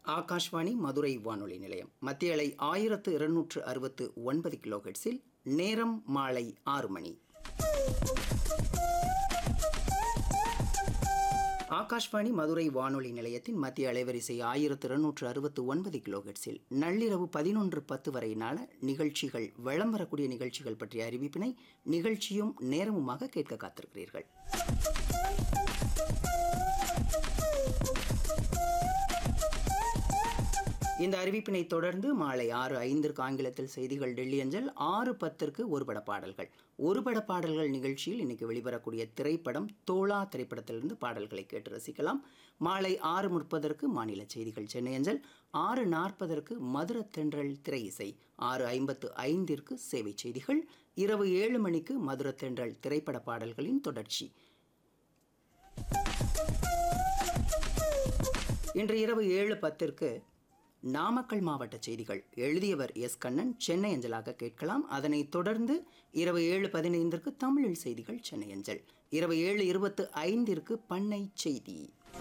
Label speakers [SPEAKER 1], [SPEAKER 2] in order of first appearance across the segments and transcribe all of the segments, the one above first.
[SPEAKER 1] ஆகாஷ்வாணி மதுரை வானொலி நிலையம் மத்திய அலை ஆயிரத்து இருநூற்று அறுபத்து ஒன்பது கிலோஹெட்ஸில் நேரம் மாலை ஆறு மணி ஆகாஷ்வாணி மதுரை வானொலி நிலையத்தின் மத்திய அலைவரிசை ஆயிரத்து இருநூற்று அறுபத்து ஒன்பது கிலோஹெட்ஸில் நள்ளிரவு பதினொன்று பத்து வரையினால நிகழ்ச்சிகள் வளம் வரக்கூடிய நிகழ்ச்சிகள் பற்றிய அறிவிப்பினை நிகழ்ச்சியும் நேரமுமாக கேட்க காத்திருக்கிறீர்கள் இந்த அறிவிப்பினை தொடர்ந்து மாலை ஆறு ஐந்திற்கு ஆங்கிலத்தில் செய்திகள் டெல்லி அஞ்சல் ஆறு பத்திற்கு ஒருபட பாடல்கள் ஒருபட பாடல்கள் நிகழ்ச்சியில் இன்னைக்கு வெளிவரக்கூடிய திரைப்படம் தோளா திரைப்படத்திலிருந்து பாடல்களை கேட்டு ரசிக்கலாம் மாலை ஆறு முப்பதற்கு மாநில செய்திகள் சென்னை அஞ்சல் ஆறு நாற்பதற்கு மதுர தென்றல் திரை இசை ஆறு ஐம்பத்து ஐந்திற்கு சேவை செய்திகள் இரவு ஏழு மணிக்கு மதுர தென்றல் திரைப்பட பாடல்களின் தொடர்ச்சி இன்று இரவு ஏழு பத்திற்கு நாமக்கல் மாவட்ட செய்திகள் எழுதியவர் எஸ் கண்ணன் சென்னை அஞ்சலாக கேட்கலாம் அதனைத் தொடர்ந்து இரவு ஏழு பதினைந்திற்கு தமிழில் செய்திகள் சென்னை அஞ்சல் இரவு ஏழு இருபத்து ஐந்திற்கு பண்ணை செய்தி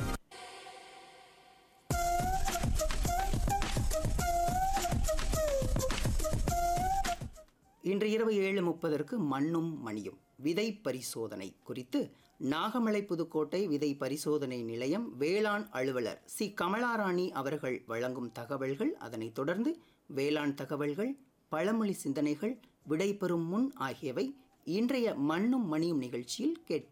[SPEAKER 1] இன்று இரவு ஏழு முப்பதற்கு மண்ணும் மணியும் விதை பரிசோதனை குறித்து நாகமலை புதுக்கோட்டை விதை பரிசோதனை நிலையம் வேளாண் அலுவலர் சி கமலாராணி அவர்கள் வழங்கும் தகவல்கள் அதனைத் தொடர்ந்து வேளாண் தகவல்கள் பழமொழி சிந்தனைகள் விடைபெறும் முன் ஆகியவை இன்றைய மண்ணும் மணியும் நிகழ்ச்சியில் கேட்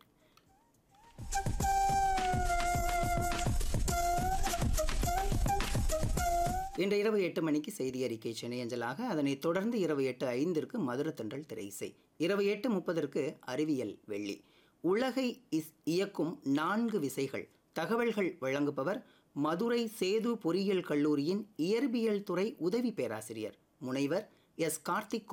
[SPEAKER 1] இன்று இரவு எட்டு மணிக்கு செய்தி அறிக்கை சென்னை அஞ்சலாக அதனைத் தொடர்ந்து இரவு எட்டு ஐந்திற்கு மதுர தென்றல் திரை இசை இரவு எட்டு முப்பதற்கு அறிவியல் வெள்ளி உலகை இஸ் இயக்கும் நான்கு விசைகள் தகவல்கள் வழங்குபவர் மதுரை சேது பொறியியல் கல்லூரியின் இயற்பியல் துறை உதவி பேராசிரியர் முனைவர் எஸ் கார்த்திக்